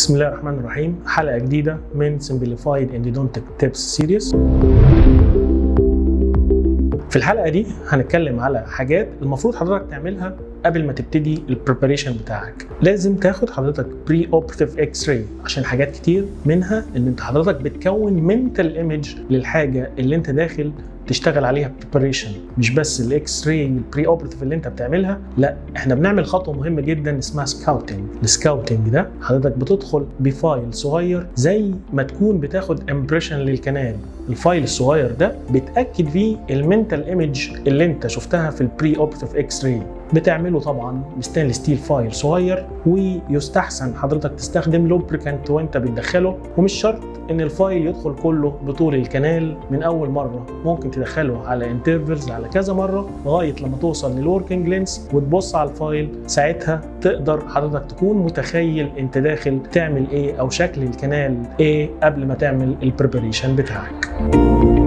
بسم الله الرحمن الرحيم حلقة جديدة من Simplified Endodontic Tips Series في الحلقة دي هنتكلم على حاجات المفروض حضرتك تعملها قبل ما تبتدي البريباريشن بتاعك لازم تاخد حضرتك بري اوبرتيف اكس راي عشان حاجات كتير منها ان انت حضرتك بتكون منتال ايمج للحاجه اللي انت داخل تشتغل عليها بريباريشن مش بس الاكس راي البري اوبرتيف اللي انت بتعملها لا احنا بنعمل خطوه مهمه جدا اسمها سكاوتنج السكاوتنج ده حضرتك بتدخل بفايل صغير زي ما تكون بتاخد امبريشن للكنال الفايل الصغير ده بتاكد فيه المنتال ايمج اللي انت شفتها في البري اوبرتيف اكس راي بتعمله طبعا بستانلس ستيل فايل صغير ويستحسن حضرتك تستخدم لوبريكانت وانت بتدخله ومش شرط ان الفايل يدخل كله بطول الكنال من اول مره ممكن تدخله على انترفلز على كذا مره لغايه لما توصل للوركينج لينس وتبص على الفايل ساعتها تقدر حضرتك تكون متخيل انت داخل تعمل ايه او شكل الكنال ايه قبل ما تعمل البريباريشن بتاعك